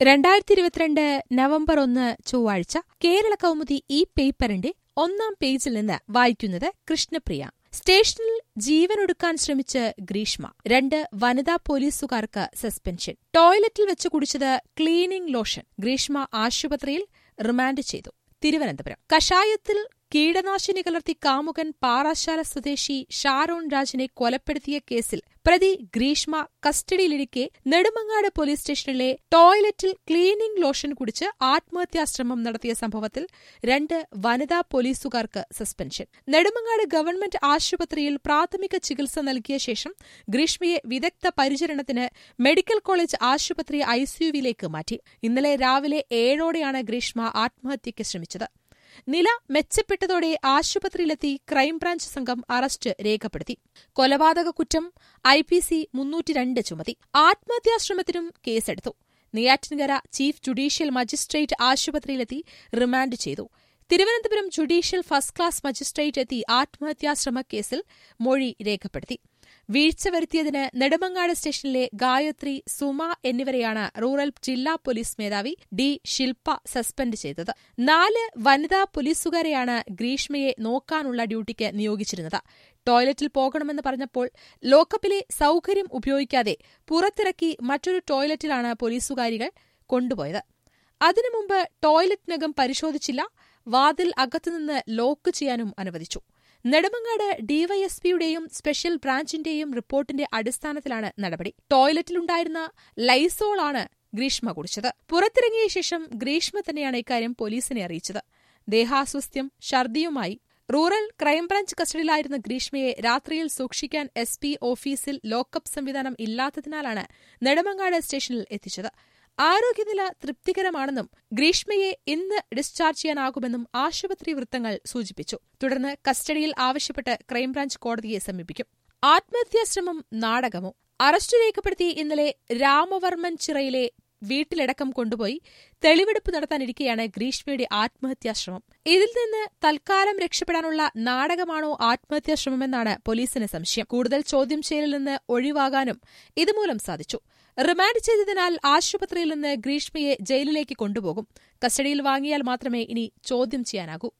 രണ്ടായിരത്തി ഇരുപത്തിരണ്ട് നവംബർ ഒന്ന് ചൊവ്വാഴ്ച കേരള കൗമുദി ഈ പേപ്പറിന്റെ ഒന്നാം പേജിൽ നിന്ന് വായിക്കുന്നത് കൃഷ്ണപ്രിയ സ്റ്റേഷനിൽ ജീവനൊടുക്കാൻ ശ്രമിച്ച് ഗ്രീഷ്മ രണ്ട് വനിതാ പോലീസുകാർക്ക് സസ്പെൻഷൻ ടോയ്ലറ്റിൽ വെച്ച് കുടിച്ചത് ക്ലീനിംഗ് ലോഷൻ ഗ്രീഷ്മ ആശുപത്രിയിൽ റിമാൻഡ് ചെയ്തു തിരുവനന്തപുരം കഷായത്തിൽ കീടനാശിനി കലർത്തി കാമുകൻ പാറാശാല സ്വദേശി ഷാരോൺ രാജിനെ കൊലപ്പെടുത്തിയ കേസിൽ പ്രതി ഗ്രീഷ്മ കസ്റ്റഡിയിലിരിക്കെ നെടുമങ്ങാട് പോലീസ് സ്റ്റേഷനിലെ ടോയ്ലറ്റിൽ ക്ലീനിംഗ് ലോഷൻ കുടിച്ച് ആത്മഹത്യാശ്രമം നടത്തിയ സംഭവത്തിൽ രണ്ട് വനിതാ പോലീസുകാർക്ക് സസ്പെൻഷൻ നെടുമങ്ങാട് ഗവൺമെന്റ് ആശുപത്രിയിൽ പ്രാഥമിക ചികിത്സ നൽകിയ ശേഷം ഗ്രീഷ്മയെ വിദഗ്ധ പരിചരണത്തിന് മെഡിക്കൽ കോളേജ് ആശുപത്രി ഐസിയുവിലേക്ക് മാറ്റി ഇന്നലെ രാവിലെ ഏഴോടെയാണ് ഗ്രീഷ്മ ആത്മഹത്യയ്ക്ക് ശ്രമിച്ചത് നില മെച്ചപ്പെട്ടതോടെ ആശുപത്രിയിലെത്തി ക്രൈംബ്രാഞ്ച് സംഘം അറസ്റ്റ് രേഖപ്പെടുത്തി കൊലപാതക കുറ്റം ഐ പി സി മുന്നൂറ്റിരണ്ട് ചുമത്തി ആത്മഹത്യാശ്രമത്തിനും കേസെടുത്തു നെയ്യാറ്റിൻകര ചീഫ് ജുഡീഷ്യൽ മജിസ്ട്രേറ്റ് ആശുപത്രിയിലെത്തി റിമാൻഡ് ചെയ്തു Thiruvananthapuram judicial first class magistrate എത്തി ആത്മഹത്യാശ്രമ കേസിൽ മൊഴി രേഖപ്പെടുത്തി വീഴ്ച വരുത്തിയതിന് നെടുമങ്ങാട് സ്റ്റേഷനിലെ ഗായത്രി സുമ എന്നിവരെയാണ് റൂറൽ ജില്ലാ പോലീസ് മേധാവി ഡി ശിൽപ സസ്പെൻഡ് ചെയ്തത് നാല് വനിതാ പോലീസുകാരെയാണ് ഗ്രീഷ്മയെ നോക്കാനുള്ള ഡ്യൂട്ടിക്ക് നിയോഗിച്ചിരുന്നത് ടോയ്ലറ്റിൽ പോകണമെന്ന് പറഞ്ഞപ്പോൾ ലോക്കപ്പിലെ സൌകര്യം ഉപയോഗിക്കാതെ പുറത്തിറക്കി മറ്റൊരു ടോയ്ലറ്റിലാണ് പോലീസുകാരികൾ കൊണ്ടുപോയത് അതിനു മുമ്പ് ടോയ്ലറ്റിനകം പരിശോധിച്ചില്ല വാതിൽ അകത്തുനിന്ന് ലോക്ക് ചെയ്യാനും അനുവദിച്ചു നെടുമങ്ങാട് ഡിവൈഎസ്പിയുടെയും സ്പെഷ്യൽ ബ്രാഞ്ചിന്റെയും റിപ്പോർട്ടിന്റെ അടിസ്ഥാനത്തിലാണ് നടപടി ടോയ്ലറ്റിലുണ്ടായിരുന്ന ലൈസോളാണ് ഗ്രീഷ്മ കുടിച്ചത് പുറത്തിറങ്ങിയ ശേഷം ഗ്രീഷ്മ തന്നെയാണ് ഇക്കാര്യം പോലീസിനെ അറിയിച്ചത് ദേഹാസ്വസ്ഥ്യം ഛർദിയുമായി റൂറൽ ക്രൈംബ്രാഞ്ച് കസ്റ്റഡിയിലായിരുന്ന ഗ്രീഷ്മയെ രാത്രിയിൽ സൂക്ഷിക്കാൻ എസ് പി ഓഫീസിൽ ലോക്കപ്പ് സംവിധാനം ഇല്ലാത്തതിനാലാണ് നെടുമങ്ങാട് സ്റ്റേഷനിൽ എത്തിച്ചത് ആരോഗ്യനില തൃപ്തികരമാണെന്നും ഗ്രീഷ്മയെ ഇന്ന് ഡിസ്ചാർജ് ചെയ്യാനാകുമെന്നും ആശുപത്രി വൃത്തങ്ങൾ സൂചിപ്പിച്ചു തുടർന്ന് കസ്റ്റഡിയിൽ ആവശ്യപ്പെട്ട് ക്രൈംബ്രാഞ്ച് കോടതിയെ സമീപിക്കും ആത്മഹത്യാശ്രമം നാടകമോ അറസ്റ്റ് രേഖപ്പെടുത്തി ഇന്നലെ രാമവർമ്മൻ ചിറയിലെ വീട്ടിലടക്കം കൊണ്ടുപോയി തെളിവെടുപ്പ് നടത്താനിരിക്കെയാണ് ഗ്രീഷ്മയുടെ ആത്മഹത്യാശ്രമം ഇതിൽ നിന്ന് തൽക്കാലം രക്ഷപ്പെടാനുള്ള നാടകമാണോ ആത്മഹത്യാശ്രമമെന്നാണ് പോലീസിന് സംശയം കൂടുതൽ ചോദ്യം ചെയ്യലിൽ നിന്ന് ഒഴിവാകാനും ഇതുമൂലം സാധിച്ചു റിമാൻഡ് ചെയ്തതിനാൽ ആശുപത്രിയിൽ നിന്ന് ഗ്രീഷ്മയെ ജയിലിലേക്ക് കൊണ്ടുപോകും കസ്റ്റഡിയിൽ വാങ്ങിയാൽ മാത്രമേ ഇനി ചോദ്യം ചെയ്യാനാകൂ